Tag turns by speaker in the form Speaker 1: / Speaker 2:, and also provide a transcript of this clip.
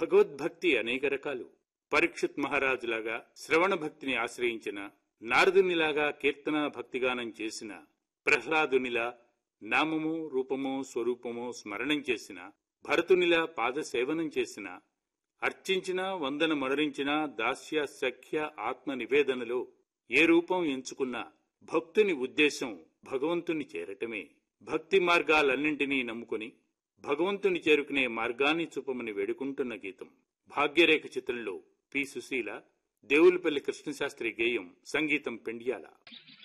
Speaker 1: భగవద్భక్తి అనేక రకాలు పరీక్షిత్ మహారాజులాగా శ్రవణ భక్తిని ఆశ్రయించిన నారదునిలాగా కీర్తన భక్తిగానం చేసిన ప్రహ్లాదునిలా నామము రూపము స్వరూపము స్మరణం చేసిన భరతునిలా పాదసేవనం చేసిన అర్చించిన వందన మరణించిన దాస్య సఖ్య ఆత్మ నివేదనలో ఏ రూపం ఎంచుకున్నా భక్తుని ఉద్దేశం భగవంతుని చేరటమే భక్తి మార్గాలన్నింటినీ నమ్ముకొని భగవంతుని చేరుకునే మార్గాన్ని చూపమని వేడుకుంటున్న గీతం భాగ్యరేఖ చిత్రంలో పి సుశీల దేవులపల్లి కృష్ణశాస్త్రి గేయం సంగీతం పెండియాల